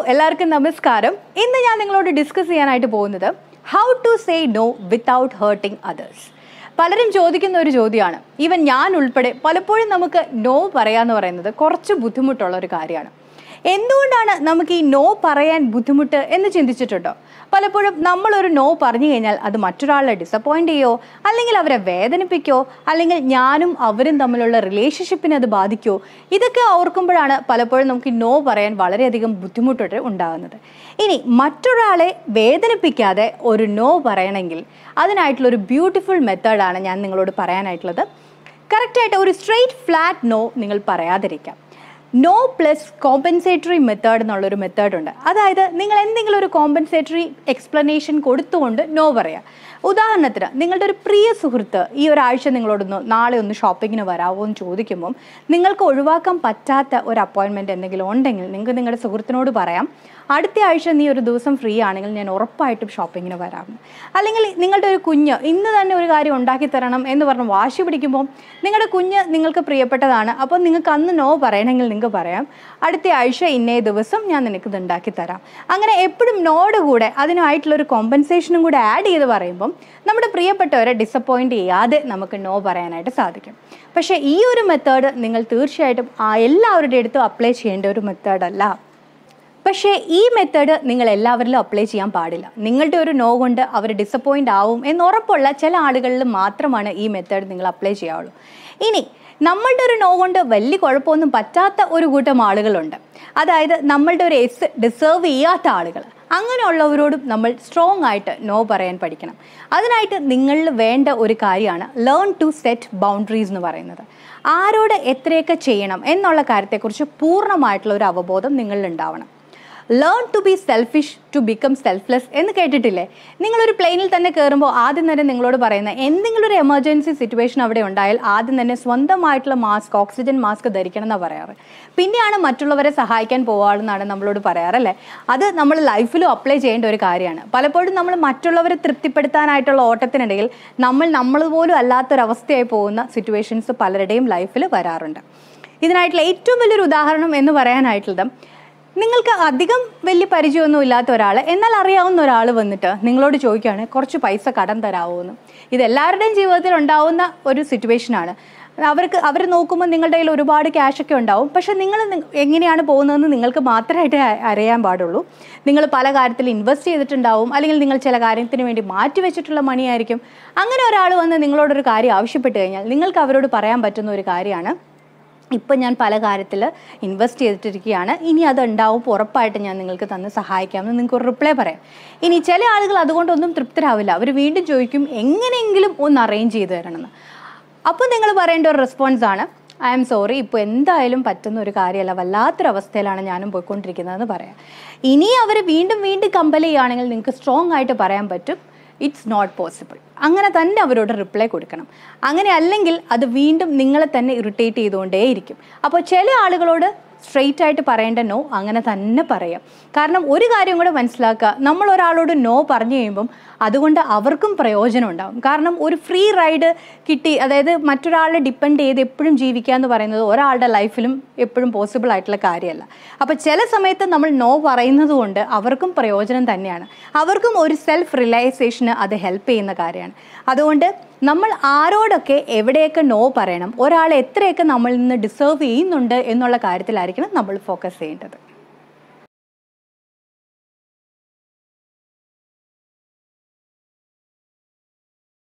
എല്ലാവർക്കും നമസ്കാരം ഇന്ന് ഞാൻ നിങ്ങളോട് ഡിസ്കസ് ചെയ്യാനായിട്ട് പോകുന്നത് how to say no without hurting others പലരും ചോദിക്കുന്ന ഒരു ചോദ്യമാണ് ഈവൻ ഞാൻ ഉൾപ്പെടെ പലപ്പോഴും നമുക്ക് നോ പറയാന്ന് പറയുന്നത് കുറച്ച് ബുദ്ധിമുട്ടുള്ള ഒരു കാര്യമാണ് എന്തുകൊണ്ടാണ് നമുക്ക് ഈ നോ പറയാൻ ബുദ്ധിമുട്ട് എന്ന് ചിന്തിച്ചിട്ടുണ്ടോ പലപ്പോഴും നമ്മളൊരു നോ പറഞ്ഞു കഴിഞ്ഞാൽ അത് മറ്റൊരാളെ ഡിസപ്പോയിൻ്റ് ചെയ്യോ അല്ലെങ്കിൽ അവരെ വേദനിപ്പിക്കോ അല്ലെങ്കിൽ ഞാനും അവരും തമ്മിലുള്ള റിലേഷൻഷിപ്പിനെ അത് ബാധിക്കോ ഇതൊക്കെ ഓർക്കുമ്പോഴാണ് പലപ്പോഴും നമുക്ക് നോ പറയാൻ വളരെയധികം ബുദ്ധിമുട്ടൊക്കെ ഉണ്ടാകുന്നത് ഇനി മറ്റൊരാളെ വേദനിപ്പിക്കാതെ ഒരു നോ പറയണമെങ്കിൽ അതിനായിട്ടുള്ള ഒരു ബ്യൂട്ടിഫുൾ മെത്തേഡാണ് ഞാൻ നിങ്ങളോട് പറയാനായിട്ടുള്ളത് കറക്റ്റായിട്ട് ഒരു സ്ട്രെയിറ്റ് ഫ്ലാറ്റ് നോ നിങ്ങൾ പറയാതിരിക്കാം നോ പ്ലസ് കോമ്പൻസേറ്ററി മെത്തേഡ് എന്നുള്ളൊരു മെത്തേഡ് ഉണ്ട് അതായത് നിങ്ങൾ എന്തെങ്കിലും ഒരു കോമ്പൻസേറ്ററി എക്സ്പ്ലനേഷൻ കൊടുത്തുകൊണ്ട് നോ പറയാം ഉദാഹരണത്തിന് നിങ്ങളുടെ ഒരു പ്രിയ സുഹൃത്ത് ഈ ഒരാഴ്ച നിങ്ങളോടൊന്ന് നാളെ ഒന്ന് ഷോപ്പിങ്ങിന് വരാമോ എന്ന് ചോദിക്കുമ്പം നിങ്ങൾക്ക് ഒഴിവാക്കാൻ പറ്റാത്ത ഒരു അപ്പോയിൻമെൻറ്റ് എന്തെങ്കിലും ഉണ്ടെങ്കിൽ നിങ്ങൾക്ക് നിങ്ങളുടെ സുഹൃത്തിനോട് പറയാം അടുത്ത ആഴ്ച നീ ഒരു ദിവസം ഫ്രീ ആണെങ്കിൽ ഞാൻ ഉറപ്പായിട്ടും ഷോപ്പിങ്ങിന് വരാം അല്ലെങ്കിൽ നിങ്ങളുടെ ഒരു കുഞ്ഞ് ഇന്ന് തന്നെ ഒരു കാര്യം ഉണ്ടാക്കി തരണം എന്ന് പറഞ്ഞ് വാശി പിടിക്കുമ്പോൾ നിങ്ങളുടെ കുഞ്ഞ് നിങ്ങൾക്ക് പ്രിയപ്പെട്ടതാണ് അപ്പോൾ നിങ്ങൾക്ക് അന്ന് നോ പറയണമെങ്കിൽ നിങ്ങൾക്ക് പറയാം അടുത്ത ആഴ്ച ഇന്നേ ദിവസം ഞാൻ നിനക്ക് ഇത് ഉണ്ടാക്കി തരാം അങ്ങനെ എപ്പോഴും നോട് കൂടെ അതിനായിട്ടുള്ള ഒരു കോമ്പൻസേഷനും കൂടെ ആഡ് ചെയ്ത് പറയുമ്പം നമ്മുടെ പ്രിയപ്പെട്ടവരെ ഡിസപ്പോയിൻ്റ് ചെയ്യാതെ നമുക്ക് നോ പറയാനായിട്ട് സാധിക്കും പക്ഷേ ഈ ഒരു മെത്തേഡ് നിങ്ങൾ തീർച്ചയായിട്ടും ആ എല്ലാവരുടെ അടുത്തും അപ്ലൈ ചെയ്യേണ്ട ഒരു മെത്തേഡല്ല പക്ഷേ ഈ മെത്തേഡ് നിങ്ങൾ എല്ലാവരിലും അപ്ലൈ ചെയ്യാൻ പാടില്ല നിങ്ങളുടെ ഒരു നോ കൊണ്ട് അവർ ഡിസപ്പോയിൻ്റ് ആവും എന്ന് ഉറപ്പുള്ള ചില ആളുകളിൽ മാത്രമാണ് ഈ മെത്തേഡ് നിങ്ങൾ അപ്ലൈ ചെയ്യാവുള്ളൂ ഇനി നമ്മളുടെ ഒരു നോ കൊണ്ട് വലിയ കുഴപ്പമൊന്നും പറ്റാത്ത ഒരു കൂട്ടം ആളുകളുണ്ട് അതായത് നമ്മളുടെ ഒരു എസ് ഡിസേർവ് ചെയ്യാത്ത ആളുകൾ അങ്ങനെയുള്ളവരോടും നമ്മൾ സ്ട്രോങ് ആയിട്ട് നോ പറയാൻ പഠിക്കണം അതിനായിട്ട് നിങ്ങളിൽ വേണ്ട ഒരു കാര്യമാണ് ലേൺ ടു സെറ്റ് ബൗണ്ടറീസ് എന്ന് പറയുന്നത് ആരോട് എത്രയൊക്കെ ചെയ്യണം എന്നുള്ള കാര്യത്തെക്കുറിച്ച് പൂർണ്ണമായിട്ടുള്ള ഒരു അവബോധം നിങ്ങളിൽ ഉണ്ടാവണം learn to be selfish to become selfless എന്ന് കേട്ടിട്ടില്ലേ നിങ്ങളൊരു പ്ലെയിനിൽ തന്നെ കയറുമ്പോൾ ആദ്യം തന്നെ നിങ്ങളോട് പറയുന്ന എന്തെങ്കിലും ഒരു എമർജൻസി സിറ്റുവേഷൻ അവിടെ ഉണ്ടായാൽ ആദ്യം തന്നെ സ്വന്തമായിട്ടുള്ള മാസ്ക് ഓക്സിജൻ മാസ്ക് ധരിക്കണം എന്നാണ് പറയാറ് പിന്നെയാണ് മറ്റുള്ളവരെ സഹായിക്കാൻ പോകാമെന്നാണ് നമ്മളോട് പറയാറല്ലേ അത് നമ്മൾ ലൈഫിലും അപ്ലൈ ചെയ്യേണ്ട ഒരു കാര്യമാണ് പലപ്പോഴും നമ്മൾ മറ്റുള്ളവരെ തൃപ്തിപ്പെടുത്താനായിട്ടുള്ള ഓട്ടത്തിനിടയിൽ നമ്മൾ നമ്മൾ പോലും അല്ലാത്തൊരവസ്ഥയായി പോകുന്ന സിറ്റുവേഷൻസ് പലരുടെയും ലൈഫിൽ വരാറുണ്ട് ഇതിനായിട്ടുള്ള ഏറ്റവും വലിയൊരു ഉദാഹരണം എന്ന് പറയാനായിട്ടുള്ളത് നിങ്ങൾക്ക് അധികം വലിയ പരിചയമൊന്നും ഇല്ലാത്ത ഒരാൾ എന്നാൽ അറിയാവുന്ന ഒരാൾ വന്നിട്ട് നിങ്ങളോട് ചോദിക്കുകയാണ് കുറച്ച് പൈസ കടം തരാമോ എന്ന് ഇത് എല്ലാവരുടെയും ജീവിതത്തിൽ ഉണ്ടാവുന്ന ഒരു സിറ്റുവേഷനാണ് അവർക്ക് അവർ നോക്കുമ്പോൾ നിങ്ങളുടെ കയ്യിൽ ഒരുപാട് ക്യാഷൊക്കെ ഉണ്ടാവും പക്ഷെ നിങ്ങൾ നി- എങ്ങനെയാണ് പോകുന്നതെന്ന് നിങ്ങൾക്ക് മാത്രമായിട്ട് അ- അറിയാൻ പാടുള്ളൂ നിങ്ങൾ പല കാര്യത്തിൽ ഇൻവെസ്റ്റ് ചെയ്തിട്ടുണ്ടാവും അല്ലെങ്കിൽ നിങ്ങൾ ചില കാര്യത്തിന് വേണ്ടി മാറ്റി വെച്ചിട്ടുള്ള മണിയായിരിക്കും അങ്ങനെ ഒരാൾ വന്ന് നിങ്ങളോടൊരു കാര്യം ആവശ്യപ്പെട്ട് കഴിഞ്ഞാൽ നിങ്ങൾക്ക് അവരോട് പറയാൻ പറ്റുന്ന ഒരു കാര്യമാണ് ഇപ്പം ഞാൻ പല കാര്യത്തിൽ ഇൻവെസ്റ്റ് ചെയ്തിട്ടിരിക്കുകയാണ് ഇനി അത് ഉണ്ടാവും ഉറപ്പായിട്ട് ഞാൻ നിങ്ങൾക്ക് തന്ന് സഹായിക്കാമെന്ന് നിങ്ങൾക്ക് ഒരു റിപ്ലൈ പറയാം ഇനി ചില ആളുകൾ അതുകൊണ്ടൊന്നും തൃപ്തരാവില്ല അവർ വീണ്ടും ചോദിക്കും എങ്ങനെയെങ്കിലും ഒന്ന് അറേഞ്ച് ചെയ്ത് തരണമെന്ന് അപ്പോൾ നിങ്ങൾ പറയേണ്ട ഒരു റെസ്പോൺസ് ആണ് ഐ ആം സോറി ഇപ്പോൾ എന്തായാലും പറ്റുന്ന ഒരു കാര്യമല്ല വല്ലാത്തൊരവസ്ഥയിലാണ് ഞാനും പോയിക്കൊണ്ടിരിക്കുന്നതെന്ന് പറയാം ഇനി അവർ വീണ്ടും വീണ്ടും കമ്പൽ ചെയ്യുകയാണെങ്കിൽ നിങ്ങൾക്ക് സ്ട്രോങ് ആയിട്ട് പറയാൻ പറ്റും ഇറ്റ്സ് നോട്ട് പോസിബിൾ അങ്ങനെ തന്നെ അവരോട് റിപ്ലൈ കൊടുക്കണം അങ്ങനെ അല്ലെങ്കിൽ അത് വീണ്ടും നിങ്ങളെ തന്നെ ഇറിറ്റേറ്റ് ചെയ്തുകൊണ്ടേയിരിക്കും അപ്പോൾ ചില ആളുകളോട് സ്ട്രെയിറ്റ് ആയിട്ട് പറയേണ്ട നോ അങ്ങനെ തന്നെ പറയാം കാരണം ഒരു കാര്യം കൂടെ മനസ്സിലാക്കുക നമ്മൾ ഒരാളോട് നോ പറഞ്ഞു കഴിയുമ്പം അതുകൊണ്ട് അവർക്കും പ്രയോജനം ഉണ്ടാകും കാരണം ഒരു ഫ്രീ റൈഡ് കിട്ടി അതായത് മറ്റൊരാളെ ഡിപ്പെൻഡ് ചെയ്ത് എപ്പോഴും ജീവിക്കുക എന്ന് പറയുന്നത് ഒരാളുടെ ലൈഫിലും എപ്പോഴും പോസിബിൾ ആയിട്ടുള്ള കാര്യമല്ല അപ്പോൾ ചില സമയത്ത് നമ്മൾ നോ പറയുന്നത് കൊണ്ട് അവർക്കും പ്രയോജനം തന്നെയാണ് അവർക്കും ഒരു സെൽഫ് റിയലൈസേഷന് അത് ഹെൽപ്പ് ചെയ്യുന്ന കാര്യമാണ് അതുകൊണ്ട് നമ്മൾ ആരോടൊക്കെ എവിടെയൊക്കെ നോ പറയണം ഒരാൾ എത്രയൊക്കെ നമ്മളിൽ നിന്ന് ഡിസേർവ് ചെയ്യുന്നുണ്ട് എന്നുള്ള കാര്യത്തിലായിരിക്കണം നമ്മൾ ഫോക്കസ് ചെയ്യേണ്ടത്